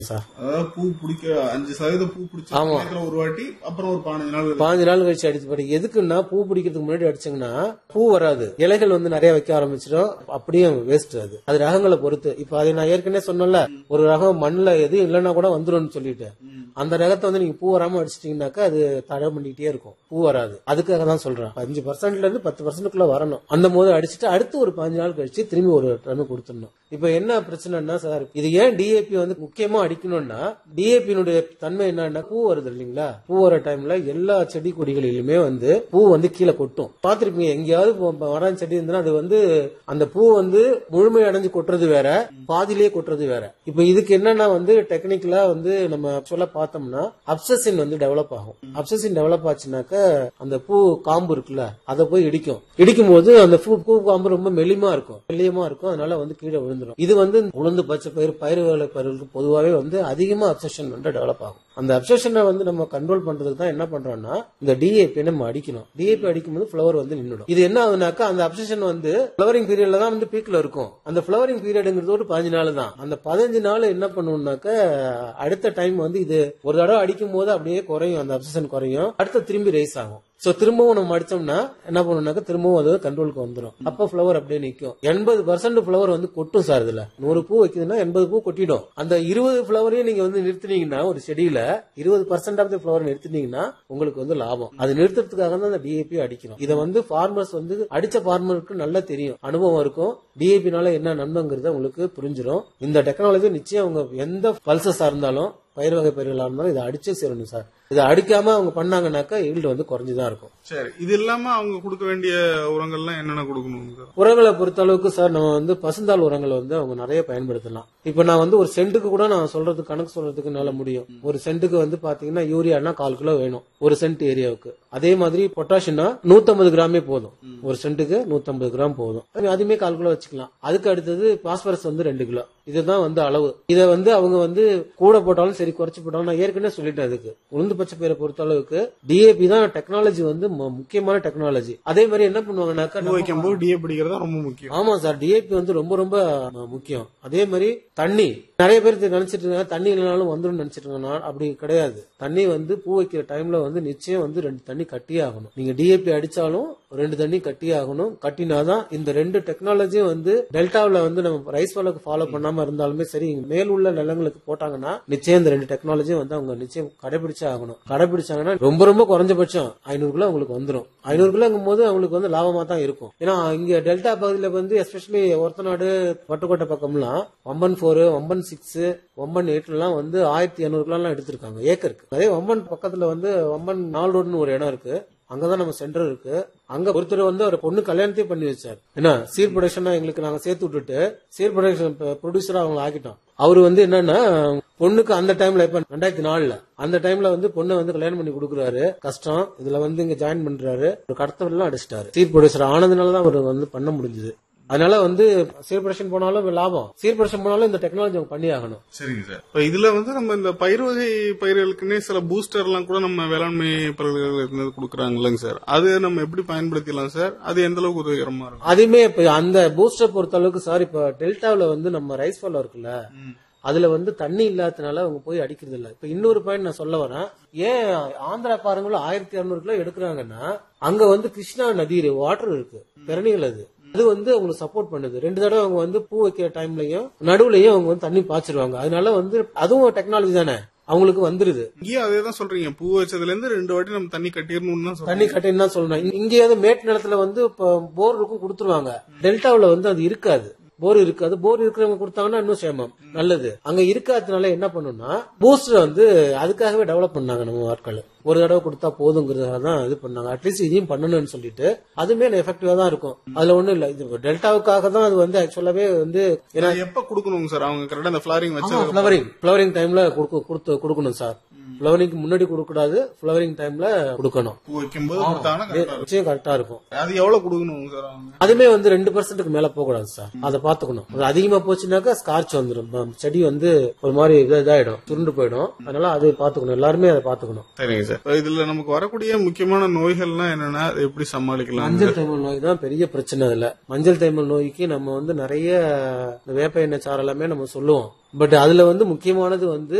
Sir அதாவது பூ பிடிக்க அஞ்சு சதவீதம் பூ பிடிச்ச ஆமா. சமயத்துல ஒரு வாட்டி அப்புறம் ஒரு பதினஞ்சு நாள் பாஞ்சு நாள் கழிச்சு அடிச்சு படி எதுக்குன்னா பூ பிடிக்கிறதுக்கு முன்னாடி அடிச்சீங்கன்னா பூ வராது இலைகள் வந்து நிறைய வைக்க ஆரம்பிச்சிடும் அப்படியே வேஸ்ட் அது அது ரகங்களை பொறுத்து இப்ப அதை நான் ஏற்கனவே சொன்னேன்ல ஒரு ரகம் மண்ணுல எதுவும் இல்லைன்னா கூட வந்துரும்னு சொல்லிட்டு அந்த ரகத்தை வந்து நீங்க பூ வராம அடிச்சிட்டீங்கன்னாக்கா அது தடை பண்ணிக்கிட்டே இருக்கும் பூ வராது அதுக்காக தான் சொல்றேன் அஞ்சு பர்சன்ட்ல இருந்து பத்து பர்சன்ட்குள்ள வரணும் அந்த போது அடிச்சுட்டு அடுத்து ஒரு பாஞ்சு நாள் கழிச்சு திரும்பி ஒரு டன் கொடுத்துடணும் இப்ப என்ன பிரச்சனைன்னா சார் இது ஏன் டிஏபி வந்து முக்கியமா அடிக்கணும்னா டிஏபியினுடைய தன்மை என்னன்னா பூ வருது இல்லைங்களா பூ வர டைம்ல எல்லா செடி கொடிகளிலுமே வந்து பூ வந்து கீழே கொட்டும் பாத்திருப்பீங்க எங்கேயாவது இப்போ மரம் செடி இருந்ததுன்னா அது வந்து அந்த பூ வந்து முழுமை அடைஞ்சு கொட்டுறது வேற பாதியிலேயே கொட்டுறது வேற இப்ப இதுக்கு என்னன்னா வந்து டெக்னிக்கலா வந்து நம்ம சொல்ல பார்த்தோம்னா அப்சசின் வந்து டெவலப் ஆகும் அப்சசின் டெவலப் ஆச்சுனாக்க அந்த பூ காம்பு இருக்குல்ல அதை போய் இடிக்கும் இடிக்கும் போது அந்த பூ பூ காம்பு ரொம்ப மெலிமா இருக்கும் மெல்லியமா இருக்கும் அதனால வந்து கீழே விழுந்துரும் இது வந்து உளுந்து பச்சை பயிர் பயிர் வேலை பயிர்களுக்கு பொதுவாகவே வந்து அதிகமா அப்சஷன் வந்து டெவலப் ஆகும் அந்த அப்சஷனை வந்து நம்ம கண்ட்ரோல் பண்றதுக்கு தான் என்ன பண்றோம்னா இந்த டிஏபி நம்ம அடிக்கணும் டிஏபி அடிக்கும்போது ஃபிளவர் வந்து நின்னுடும் இது என்ன ஆகுனாக்கா அந்த அப்சஷன் வந்து ஃபிளவரிங் பீரியட்ல தான் வந்து பீக்ல இருக்கும் அந்த ஃபிளவரிங் பீரியடுங்கிறது ஒரு பதினஞ்சு நாள் தான் அந்த பதினஞ்சு நாள் என்ன பண்ணுவோம்னாக்க அடுத்த டைம் வந்து இது ஒரு தடவை அடிக்கும் போது அப்படியே குறையும் அந்த அப்சஷன் குறையும் அடுத்த திரும்பி ரைஸ் ஆகும் சோ திரும்பவும் நம்ம அடிச்சோம்னா என்ன பண்ணுனாக்க திரும்பவும் அது கண்ட்ரோலுக்கு வந்துடும் அப்ப ஃபிளவர் அப்படியே நிக்கும் எண்பது பர்சன்ட் ஃபிளவர் வந்து கொட்டும் சார் இதுல நூறு பூ வைக்குதுன்னா எண்பது பூ கொட்டிடும் அந்த இருபது ஃபிளவரையும் நீங்க வந்து நிறுத்தினீங்கன்னா ஒரு செடியில இருபது பர்சன்ட் ஆஃப் த ஃபிளவர் நிறுத்தினீங்கன்னா உங்களுக்கு வந்து லாபம் அது நிறுத்துறதுக்காக தான் அந்த டிஏபி அடிக்கணும் இதை வந்து ஃபார்மர்ஸ் வந்து அடிச்ச ஃபார்மருக்கு நல்லா தெரியும் அனுபவம் இருக்கும் டிஏபினால என்ன நன்மைங்கிறது உங்களுக்கு புரிஞ்சிடும் இந்த டெக்னாலஜி நிச்சயம் அவங்க எந்த பல்சஸா இருந்தாலும் பயிர் வகை பயிர்களா இருந்தாலும் இதை அடிச்சே சேரணும் சார் இதை அடிக்காம அவங்க பண்ணாங்கன்னாக்கா ஈல்டு வந்து குறைஞ்சுதான் இருக்கும் சரி இது இல்லாம அவங்க கொடுக்க வேண்டிய உரங்கள்லாம் என்னென்ன கொடுக்கணும் சார் உரங்களை பொறுத்த அளவுக்கு சார் நம்ம வந்து பசுந்தாள் உரங்களை வந்து அவங்க நிறைய பயன்படுத்தலாம் இப்ப நான் வந்து ஒரு சென்ட்டுக்கு கூட நான் சொல்றது கணக்கு சொல்றதுக்கு என்னால முடியும் ஒரு சென்ட்டுக்கு வந்து பாத்தீங்கன்னா யூரியானா கால் கிலோ வேணும் ஒரு சென்ட் ஏரியாவுக்கு அதே மாதிரி பொட்டாஷியம்னா 150 கிராமே போதும் ஒரு சென்ட்டுக்கு 150 கிராம் போதும் அது- அதுமே கால் கிலோ வச்சுக்கலாம் அதுக்கு அடுத்தது பாஸ்பரஸ் வந்து ரெண்டு கிலோ இதுதான் வந்து அளவு இதை வந்து அவங்க வந்து கூட போட்டாலும் சரி குறைச்சு போட்டாலும் நான் ஏற்கனவே சொல்லிட்டேன் அதுக்கு உளுந்து பச்சை பயிரை பொறுத்த அளவுக்கு டிஏபி தான் டெக்னாலஜி வந்து மு- முக்கியமான டெக்னாலஜி அதே மாதிரி என்ன பண்ணுவாங்கன்னாக்கா பூ நம்ம- வைக்கும் போது டிஏ பிடிக்கிறது தான் ரொம்ப முக்கியம் ஆமா சார் டிஏபி வந்து ரொம்ப ரொம்ப அஹ், முக்கியம் அதே மாதிரி தண்ணி நிறைய பேர் இது நினைச்சிட்டு இருக்காங்க தண்ணி இல்லைனாலும் வந்துடும் நினைச்சிட்டு இருக்காங்க அப்படி கிடையாது தண்ணி வந்து பூ வைக்கிற டைம்ல வந்து நிச்சயம் வந்து ரெண்டு தண்ணி கட்டியே ஆகணும் நீங்க டிஏபி அடிச்சாலும் ரெண்டு தண்ணி கட்டியே ஆகணும் கட்டினாதான் இந்த ரெண்டு டெக்னாலஜியும் வந்து டெல்டாவில் வந்து நம்ம ரைஸ் வளர்க்கு ஃபாலோ பண்ணாம இருந்தாலுமே சரி இங்க மேல் உள்ள நிலங்களுக்கு போட்டாங்கன்னா நிச்சயம் இந்த ரெண்டு டெக்னாலஜியும் வந்து அவங்க நிச்சயம் கடைபிடிச்சே ஆகணும் கடைபிடிச்சாங்கன்னா ரொம்ப ரொம்ப குறைஞ்சபட்சம் ஐநூறு கிலோ உங்களுக்கு வந்துடும் ஐநூறு கிலோங்கும் போது அவங்களுக்கு வந்து லாபமா தான் இருக்கும் ஏன்னா இங்க டெல்டா பகுதியில வந்து எஸ்பெஷலி ஒருத்தநாடு பட்டுக்கோட்டை பக்கம்லாம் ஒம்பன் ஃபோர் ஒம்பன் சிக்ஸ் ஒம்பன் எயிட்லாம் வந்து ஆயிரத்தி இரநூறு கிலோ எல்லாம் எடுத்திருக்காங்க ஏக்கருக்கு அதே ஒம்பன் பக்கத்துல வந்து ஒம்பன் நாலு ரோடுன்னு ஒரு இடம் இருக்கு அங்கதான் நம்ம சென்டர் இருக்கு அங்க ஒருத்தர் வந்து ஒரு பொண்ணு கல்யாணத்தையே பண்ணி வச்சார் என்ன சீர் ப்ரொடக்ஷனா எங்களுக்கு நாங்க சேர்த்து விட்டுட்டு சீர் ப்ரொடக்ஷன் ப்ரொடியூசரா அவங்களை ஆக்கிட்டோம் அவரு வந்து என்னன்னா பொண்ணுக்கு அந்த டைம்ல இப்ப ரெண்டாயிரத்தி நாலுல அந்த டைம்ல வந்து பொண்ணை வந்து கல்யாணம் பண்ணி கொடுக்குறாரு கஷ்டம் இதுல வந்து இங்க ஜாயின் பண்றாரு ஒரு கடத்தவெல்லாம் அடிச்சிட்டாரு சீர் ப்ரொடியூசர் ஆனதுனால தான் அவர் வந்து பண்ண முடிஞ்சது அதனால வந்து சீர் ப்ரொடக்ஷன் போனாலும் லாபம் சீர் ப்ரொடக்ஷன் போனாலும் இந்த டெக்னாலஜி அவங்க பண்ணி ஆகணும் சரிங்க சார் இப்ப இதுல வந்து நம்ம இந்த பயிர் வகை பயிர்களுக்குன்னே சில பூஸ்டர் எல்லாம் கூட நம்ம வேளாண்மை பல்கலைக்கழகத்துல இருந்து கொடுக்குறாங்க சார் அது நம்ம எப்படி பயன்படுத்திக்கலாம் சார் அது எந்த அளவுக்கு உதவிகரமா இருக்கும் அதுமே இப்ப அந்த பூஸ்டர் பொறுத்த அளவுக்கு சார் இப்ப டெல்டாவுல வந்து நம்ம ரைஸ் ஃபாலோ இருக்குல்ல அதுல வந்து தண்ணி இல்லாததுனால அவங்க போய் அடிக்கிறது இல்ல இப்ப இன்னொரு பாயிண்ட் நான் சொல்ல வரேன் ஏன் ஆந்திரா பாருங்களும் ஆயிரத்தி இரநூறு கிலோ எடுக்கிறாங்கன்னா அங்க வந்து கிருஷ்ணா நதி வாட்டர் இருக்கு பெரணிகள் அது அது வந்து அவங்களுக்கு சப்போர்ட் பண்ணுது ரெண்டு தடவை அவங்க வந்து பூ வைக்கிற டைம்லயும் நடுவுலயும் அவங்க வந்து தண்ணி பாய்ச்சிருவாங்க அதனால வந்து அதுவும் டெக்னாலஜி தானே அவங்களுக்கு வந்துருது இங்கேயும் அதே தான் சொல்றீங்க பூ வச்சதுல இருந்து ரெண்டு வாட்டி நம்ம தண்ணி கட்டிடணும்னு தான் சொல்றீங்க தண்ணி கட்டின்னு தான் சொல்லணும் இங்க- இங்கே வந்து மேட்டு நிலத்துல வந்து இப்போ போர் இருக்கும் கொடுத்துருவாங்க டெல்டாவுல வந்து அது இருக்காது போர் இருக்காது போர் இருக்கிறவங்க கொடுத்தாங்கன்னா இன்னும் சேமம் நல்லது அங்க இருக்காததுனால என்ன பண்ணணும்னா பூஸ்டர் வந்து அதுக்காகவே டெவலப் பண்ணாங்க நம்ம ஆட்கள் ஒரு தடவை கொடுத்தா போதுங்கிறதுக்காக தான் இது பண்ணாங்க அட்லீஸ்ட் இதையும் பண்ணணும்னு சொல்லிட்டு அதுமே எஃபெக்டிவா தான் இருக்கும் அதுல ஒண்ணும் இல்ல இது டெல்டாவுக்காக தான் அது வந்து ஆக்சுவலாவே வந்து ஏன்னா எப்ப கொடுக்கணுங்க சார் அவங்க கரெக்டா அந்த பிளாரிங் வச்சு ஃபிளவரிங் ஃபிளவரிங் டைம்ல கொடுத்து கொடுத்து கொடுக்கணும் சார் ஃபிளவரிங்க்கு முன்னாடி கொடுக்க கூடாது ஃபிளவரிங் டைம்ல கொடுக்கணும் பூ வைக்கும்போது கொடுத்தாங்கன்னா correct ஆ இருக்கும். நிச்சயம் கரெக்டா இருக்கும் அது எவ்வளவு கொடுக்கணும் சார் அவங்க அதுமே வந்து ரெண்டு பர்சன்ட்டுக்கு மேல போக கூடாது சார் அதை பாத்துக்கணும் அது அதிகமா போச்சுனாக்கா ஸ்கார்ச் வந்துடும் ப- செடி வந்து ஒரு மாதிரி இதா- இதாயிடும் சுருண்டு போயிடும் அதனால அதை பாத்துக்கணும் எல்லாருமே அதை பாத்துக்கணும் சரிங்க சார் இதுல நமக்கு வரக்கூடிய முக்கியமான நோய்கள்லாம் என்னன்னா அதை எப்படி சமாளிக்கலாம் மஞ்சள் தேமல் நோய் தான் பெரிய பிரச்சனை அதுல மஞ்சள் தேமல் நோய்க்கு நம்ம வந்து நிறைய இந்த வேப்ப எண்ணெய் சாறு எல்லாமே நம்ம சொல்லுவோம் பட் அதுல வந்து முக்கியமானது வந்து